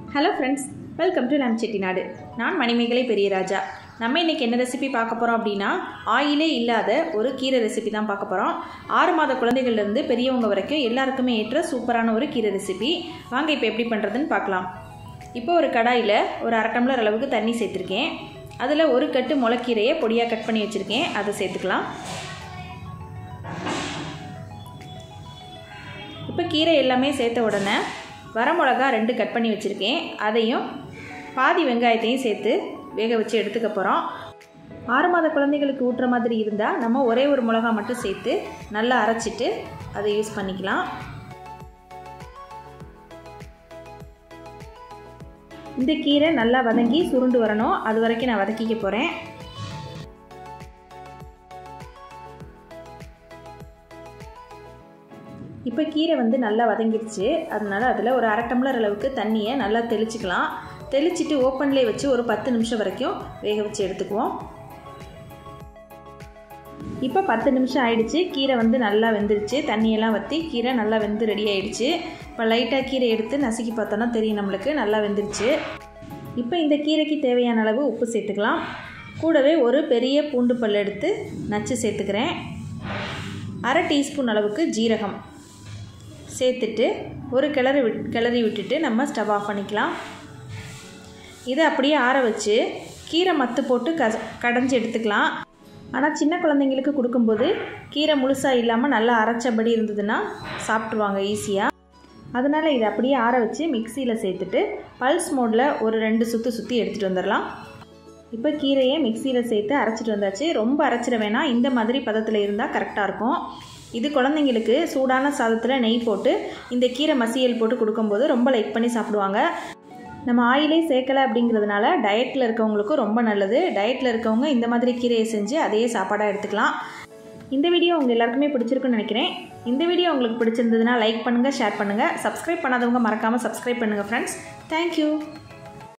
hello friends welcome to லம் செட்டிநாடு நான் மணிமேகலை பெரியராஜா நம்ம இன்றைக்கி என்ன ரெசிபி பார்க்க போகிறோம் அப்படின்னா ஆயிலே இல்லாத ஒரு கீரை ரெசிபி தான் பார்க்க போகிறோம் ஆறு மாத குழந்தைகள்லேருந்து பெரியவங்க வரைக்கும் எல்லாருக்குமே ஏற்ற சூப்பரான ஒரு கீரை ரெசிபி வாங்க இப்போ எப்படி பண்ணுறதுன்னு பார்க்கலாம் இப்போ ஒரு கடாயில் ஒரு அரை டம்ளர் அளவுக்கு தண்ணி சேர்த்துருக்கேன் அதில் ஒரு கட்டு முளைக்கீரையை பொடியாக கட் பண்ணி வச்சுருக்கேன் அதை சேர்த்துக்கலாம் இப்போ கீரை எல்லாமே சேர்த்த உடனே வரமிளகா ரெண்டு கட் பண்ணி வச்சுருக்கேன் அதையும் பாதி வெங்காயத்தையும் சேர்த்து வேக வச்சு எடுத்துக்க போகிறோம் ஆறு மாத குழந்தைகளுக்கு ஊட்டுற மாதிரி இருந்தால் நம்ம ஒரே ஒரு மிளகா மட்டும் சேர்த்து நல்லா அரைச்சிட்டு அதை யூஸ் பண்ணிக்கலாம் இந்த கீரை நல்லா வதங்கி சுருண்டு வரணும் அது வரைக்கும் நான் வதக்கிக்க போகிறேன் இப்போ கீரை வந்து நல்லா வதங்கிடுச்சு அதனால் அதில் ஒரு அரை டம்ளர் அளவுக்கு தண்ணியை நல்லா தெளிச்சிக்கலாம் தெளிச்சிட்டு ஓப்பன்லேயே வச்சு ஒரு பத்து நிமிஷம் வரைக்கும் வேக வச்சு எடுத்துக்குவோம் இப்போ பத்து நிமிஷம் ஆயிடுச்சு கீரை வந்து நல்லா வெந்துருச்சு தண்ணியெல்லாம் வற்றி கீரை நல்லா வெந்து ரெடி ஆயிடுச்சு இப்போ லைட்டாக கீரை எடுத்து நசுக்கி பார்த்தோன்னா தெரியும் நம்மளுக்கு நல்லா வெந்துருச்சு இப்போ இந்த கீரைக்கு தேவையான அளவு உப்பு சேர்த்துக்கலாம் கூடவே ஒரு பெரிய பூண்டு பல் எடுத்து நச்சு சேர்த்துக்கிறேன் அரை டீஸ்பூன் அளவுக்கு ஜீரகம் சேர்த்துட்டு ஒரு கிளறி விட் கிளறி விட்டுட்டு நம்ம ஸ்டவ் ஆஃப் பண்ணிக்கலாம் இதை அப்படியே ஆற வச்சு கீரை மத்து போட்டு க கடைஞ்சி எடுத்துக்கலாம் ஆனால் சின்ன குழந்தைங்களுக்கு கொடுக்கும்போது கீரை முழுசாக இல்லாமல் நல்லா அரைச்சபடி இருந்ததுன்னா சாப்பிட்ருவாங்க ஈஸியாக அதனால் இதை அப்படியே ஆற வச்சு மிக்சியில் சேர்த்துட்டு பல்ஸ் மோடில் ஒரு ரெண்டு சுற்றி சுற்றி எடுத்துகிட்டு வந்துடலாம் இப்போ கீரையை மிக்சியில் சேர்த்து அரைச்சிட்டு வந்தாச்சு ரொம்ப அரைச்சிட வேணாம் இந்த மாதிரி பதத்தில் இருந்தால் கரெக்டாக இருக்கும் இது குழந்தைங்களுக்கு சூடான சாதத்தில் நெய் போட்டு இந்த கீரை மசியல் போட்டு கொடுக்கும்போது ரொம்ப லைக் பண்ணி சாப்பிடுவாங்க நம்ம ஆயிலே சேர்க்கலை அப்படிங்கிறதுனால டயட்டில் இருக்கவங்களுக்கும் ரொம்ப நல்லது டயட்டில் இருக்கவங்க இந்த மாதிரி கீரையை செஞ்சு அதையே சாப்பாடாக எடுத்துக்கலாம் இந்த வீடியோ உங்கள் எல்லாருக்குமே பிடிச்சிருக்குன்னு நினைக்கிறேன் இந்த வீடியோ உங்களுக்கு பிடிச்சிருந்ததுன்னா லைக் பண்ணுங்கள் ஷேர் பண்ணுங்கள் சப்ஸ்கிரைப் பண்ணாதவங்க மறக்காமல் சப்ஸ்கிரைப் பண்ணுங்கள் ஃப்ரெண்ட்ஸ் தேங்க்யூ